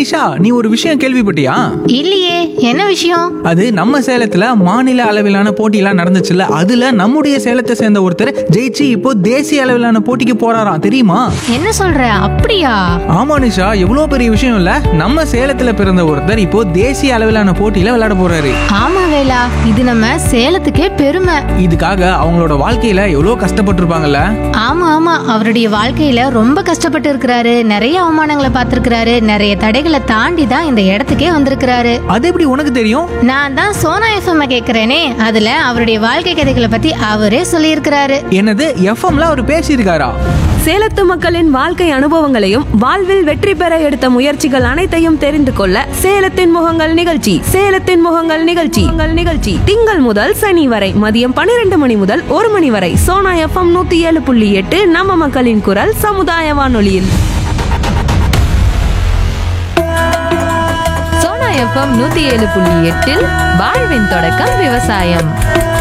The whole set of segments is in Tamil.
நிஷா நீ ஒரு விஷயம் கேள்விப்பட்டியா இல்லையே என்ன விஷயம் அது நம்ம சேலத்துல மாநில அளவிலான போட்டியெல்லாம் நடந்துச்சுல்ல அதுல நம்முடைய சேலத்தை சேர்ந்த ஒருத்தர் ஜெயிச்சு இப்போ தேசிய அளவிலான போட்டிக்கு போறாராம் தெரியுமா என்ன சொல்ற அப்படியா ஆமா நிஷா எவ்வளோ பெரிய விஷயம் இல்ல நம்ம சேலத்துல பிறந்த ஒருத்தர் இப்போ தேசிய அளவிலான போட்டியில விளையாட போறாரு ஆமா வேலா இது நம்ம சேலத்துக்கே பெருமை இதுக்காக அவங்களோட வாழ்க்கையில எவ்வளோ கஷ்டப்பட்டிருப்பாங்கல்ல ஆமா ஆமா அவருடைய வாழ்க்கையில ரொம்ப கஷ்டப்பட்டு இருக்கிறாரு நிறைய அவமானங்களை பார்த்திருக்கிறாரு நிறைய தடைகளை தாண்டி தான் இந்த இடத்துக்கே வந்திருக்கிறாரு அது எப்படி உனக்கு தெரியும் நான் தான் சோனா எஃப்எம் கேக்குறேனே அதுல அவருடைய வாழ்க்கை கதைகளை பத்தி அவரே சொல்லியிருக்கிறாரு என்னது எஃப்எம்ல அவர் பேசியிருக்காரா சேலத்து மக்களின் வாழ்க்கை அனுபவங்களையும் வாழ்வில் வெற்றி பெற எடுத்த முயற்சிகள் அனைத்தையும் தெரிந்து கொள்ள சேலத்தின் முகங்கள் நிகழ்ச்சி சேலத்தின் முகங்கள் நிகழ்ச்சி உங்கள் நிகழ்ச்சி திங்கள் முதல் சனி வரை மதியம் பன்னிரண்டு மணி முதல் ஒரு மணி வரை சோனா எஃப்எம் நூத்தி ஏழு புள்ளி எட்டு நம்ம மக்களின் குரல் சமுதாய வானொலியில் சோனா எஃப்எம் நூத்தி ஏழு புள்ளி எட்டில் வாழ்வின் தொடக்கம் விவசாயம்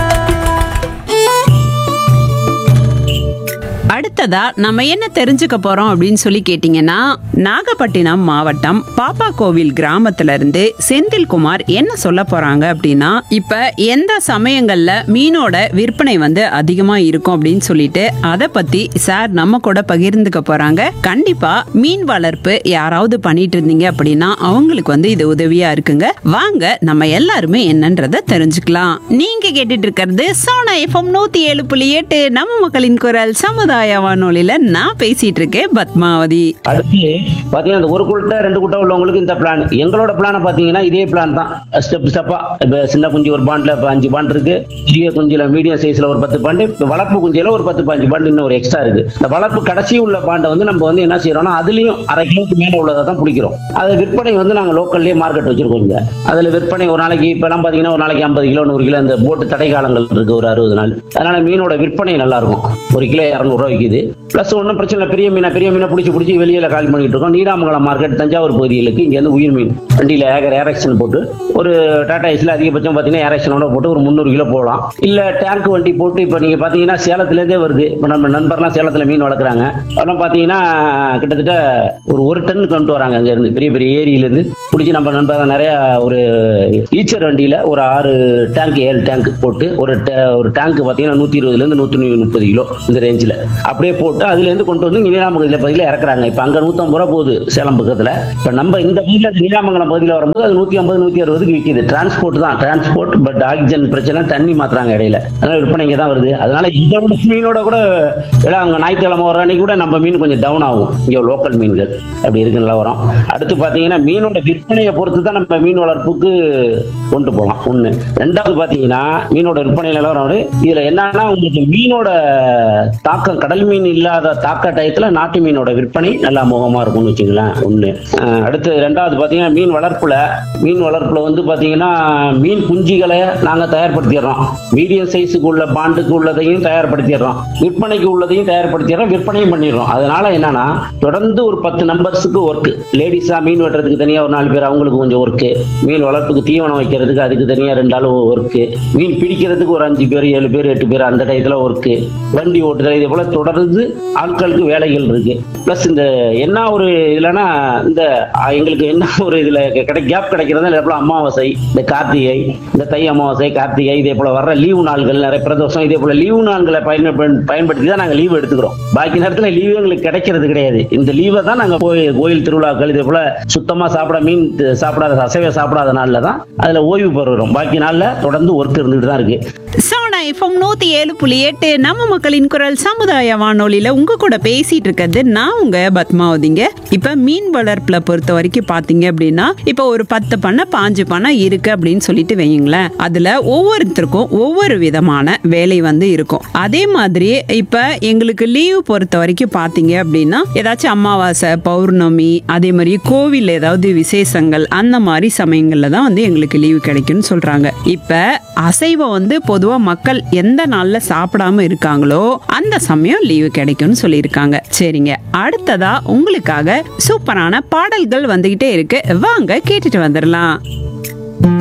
அடுத்ததா நம்ம என்ன தெரிஞ்சுக்க போறோம் அப்படின்னு சொல்லி கேட்டீங்கன்னா நாகப்பட்டினம் மாவட்டம் பாப்பா கோவில் கிராமத்துல இருந்து செந்தில்குமார் என்ன சொல்ல போறாங்க அப்படின்னா இப்ப எந்த சமயங்கள்ல மீனோட விற்பனை வந்து அதிகமா இருக்கும் அப்படின்னு சொல்லிட்டு அதை பத்தி சார் நம்ம கூட பகிர்ந்துக்க போறாங்க கண்டிப்பா மீன் வளர்ப்பு யாராவது பண்ணிட்டு இருந்தீங்க அப்படின்னா அவங்களுக்கு வந்து இது உதவியா இருக்குங்க வாங்க நம்ம எல்லாருமே என்னன்றத தெரிஞ்சுக்கலாம் நீங்க கேட்டுட்டு இருக்கிறது சோனா எஃப்எம் நூத்தி ஏழு புள்ளி எட்டு நம்ம மக்களின் குரல் சமுதாய வானொலியில நான் பேசிட்டு இருக்கேன் பத்மாவதி அடுத்து பாத்தீங்கன்னா இந்த ஒரு குட்டை ரெண்டு குட்டை உள்ளவங்களுக்கு இந்த பிளான் எங்களோட பிளானை பாத்தீங்கன்னா இதே பிளான் தான் ஸ்டெப் ஸ்டெப்பா இப்ப சின்ன குஞ்சு ஒரு பாண்ட்ல இப்ப அஞ்சு பாண்ட் இருக்கு பெரிய குஞ்சுல மீடியம் சைஸ்ல ஒரு பத்து பாண்டு இப்ப வளர்ப்பு குஞ்சுல ஒரு பத்து பாஞ்சு பாண்டு இன்னும் ஒரு எக்ஸ்ட்ரா இருக்கு இந்த வளர்ப்பு கடைசி உள்ள பாண்டை வந்து நம்ம வந்து என்ன செய்யறோம்னா அதுலயும் அரை கிலோக்கு மேல உள்ளதை தான் பிடிக்கிறோம் அது விற்பனை வந்து நாங்க லோக்கல்லே மார்க்கெட் வச்சிருக்கோம் இங்க அதுல விற்பனை ஒரு நாளைக்கு இப்ப எல்லாம் பாத்தீங்கன்னா ஒரு நாளைக்கு ஐம்பது கிலோ நூறு கிலோ இந்த போட்டு தடை காலங்கள் இருக்கு ஒரு அறுபது நாள் அதனால மீனோட விற்பனை நல்லா இருக்கும் ஒரு கிலோ இரநூறுவா விற்கிது பிளஸ் ஒன்றும் பிரச்சனை இல்லை பெரிய மீனை பெரிய மீனை பிடிச்சி பிடிச்சி வெளியில காலி பண்ணிட்டு இருக்கோம் நீடாமங்கலம் மார்க்கெட் தஞ்சாவூர் பகுதிகளுக்கு இங்க இருந்து உயிர் மீன் வண்டியில ஏகர் ஏரக்ஷன் போட்டு ஒரு டாடா ஏஸ்ல அதிகபட்சம் பாத்தீங்கன்னா ஏரக்ஷனோட போட்டு ஒரு முந்நூறு கிலோ போகலாம் இல்ல டேங்க் வண்டி போட்டு இப்ப நீங்க பாத்தீங்கன்னா சேலத்துல இருந்தே வருது இப்ப நம்ம நண்பர்லாம் சேலத்துல மீன் வளர்க்குறாங்க அதெல்லாம் பாத்தீங்கன்னா கிட்டத்தட்ட ஒரு ஒரு டன் கொண்டு வராங்க அங்க இருந்து பெரிய பெரிய ஏரியில இருந்து பிடிச்சி நம்ம நண்பர் நிறைய ஒரு ஈச்சர் வண்டியில ஒரு ஆறு டேங்க் ஏழு டேங்க் போட்டு ஒரு ta- ஒரு டேங்க் பாத்தீங்கன்னா நூத்தி இருபதுல இருந்து நூத்தி முப்பது கிலோ இந்த ரேஞ்சில் அப்படியே போட்டு அதுல இருந்து கொண்டு வந்து நீலாமங்கலத்தில் பகுதியில் இறக்குறாங்க இப்ப அங்க நூத்தம்பது ரூபா போகுது சேலம் பக்கத்துல இப்ப நம்ம இந்த பகுதியில் நீலாமங்கலம் பகுதியில் வரும்போது அது நூத்தி ஐம்பது நூத்தி அறுபதுக்கு விற்கிது டிரான்ஸ்போர்ட் தான் டிரான்ஸ்போர்ட் பட் ஆக்சிஜன் பிரச்சனை தண்ணி மாத்துறாங்க இடையில அதனால விற்பனை இங்க தான் வருது அதனால இதை விட மீனோட கூட எல்லாம் அங்க ஞாயிற்றுக்கிழமை வர அன்னைக்கு கூட நம்ம மீன் கொஞ்சம் டவுன் ஆகும் இங்க லோக்கல் மீன்கள் அப்படி இருக்கு நிலவரம் அடுத்து பாத்தீங்கன்னா மீனோட விற்பனையை பொறுத்து தான் நம்ம மீன் வளர்ப்புக்கு கொண்டு போகலாம் ஒண்ணு ரெண்டாவது பாத்தீங்கன்னா மீனோட விற்பனை நிலவரம் வந்து இதுல என்னன்னா உங்களுக்கு மீனோட தாக்கம் கடல் மீன் இல்லாத தாக்க டயத்துல நாட்டு மீனோட விற்பனை நல்லா அமோகமா இருக்கும்னு வச்சுங்களேன் ஒண்ணு அஹ் அடுத்து ரெண்டாவது பாத்தீங்கன்னா மீன் வளர்ப்புல மீன் வளர்ப்புல வந்து பாத்தீங்கன்னா மீன் குஞ்சுகளை நாங்க தயார்படுத்திடுறோம் மீடியம் சைஸுக்கு உள்ள பாண்டுக்கு உள்ளதையும் தயார்படுத்திடுறோம் விற்பனைக்கு உள்ளதையும் தயார்படுத்திடுறோம் விற்பனையும் பண்ணிடுறோம் அதனால என்னன்னா தொடர்ந்து ஒரு பத்து நம்பர்ஸுக்கு ஒர்க் லேடிஸா மீன் வெட்டுறதுக்கு தனியா ஒரு நாலு பேர் அவங்களுக்கு கொஞ்சம் ஒர்க்கு மீன் வளர்ப்புக்கு தீவனம் வைக்கிறதுக்கு அதுக்கு தனியா ரெண்டு ஆள் ஒர்க்கு மீன் பிடிக்கிறதுக்கு ஒரு அஞ்சு பேர் ஏழு பேர் எட்டு பேர் அந்த டயத்துல ஒர்க்கு வண்டி ஓட்டுதல் இதே போல தொடர்ந்து ஆட்களுக்கு வேலைகள் இருக்கு பிளஸ் இந்த என்ன ஒரு இதுலன்னா இந்த அஹ், எங்களுக்கு என்ன ஒரு இதுல கிடை கேப் கிடைக்கிறது இதே போல அமாவாசை இந்த கார்த்திகை இந்த தை அமாவாசை கார்த்திகை இதே போல வர்ற லீவு நாள்கள் நிறைய பிரதோஷம் இதே போல லீவு நாள்களை பயன் பயன்படுத்தி தான் நாங்க லீவ் எடுத்துக்கிறோம் பாக்கி நேரத்துல லீவு எங்களுக்கு கிடைக்கிறது கிடையாது இந்த லீவை தான் நாங்க போய் கோயில் திருவிழாக்கள் இதே போல சுத்தமா சாப்பிட மீன் த- சாப்பிடாத அசைவ சாப்பிடாத நாள்ல தான் அதுல ஓய்வு பெறுறோம் பாக்கி நாள்ல தொடர்ந்து ஒர்க் இருந்துட்டு தான் இருக்கு சோனா எஃப்எம் நூத்தி ஏழு புள்ளி எட்டு நம்ம மக்களின் குரல் சமுதாய வானொலியில உங்க கூட பேசிட்டு இருக்கிறது நான் உங்க பத்மாவதிங்க இப்ப மீன் வளர்ப்புல பொறுத்த வரைக்கும் பாத்தீங்க அப்படின்னா இப்ப ஒரு பத்து பண்ணை பாஞ்சு பண்ணை இருக்கு அப்படின்னு சொல்லிட்டு வையுங்களேன் அதுல ஒவ்வொருத்தருக்கும் ஒவ்வொரு விதமான வேலை வந்து இருக்கும் அதே மாதிரி இப்ப எங்களுக்கு லீவு பொறுத்த வரைக்கும் பாத்தீங்க அப்படின்னா ஏதாச்சும் அமாவாசை பௌர்ணமி அதே மாதிரி கோவில் ஏதாவது விசேஷங்கள் அந்த மாதிரி சமயங்கள்ல தான் வந்து எங்களுக்கு லீவு கிடைக்கும்னு சொல்றாங்க இப்ப அசைவம் வந்து பொதுவா மக்கள் எந்த நாள்ல சாப்பிடாம இருக்காங்களோ அந்த சமயம் லீவு கிடைக்கும்னு சொல்லியிருக்காங்க சரிங்க அடுத்ததா உங்களுக்காக சூப்பரான பாடல்கள் வந்துகிட்டே இருக்கு வாங்க கேட்டுட்டு வந்துடலாம்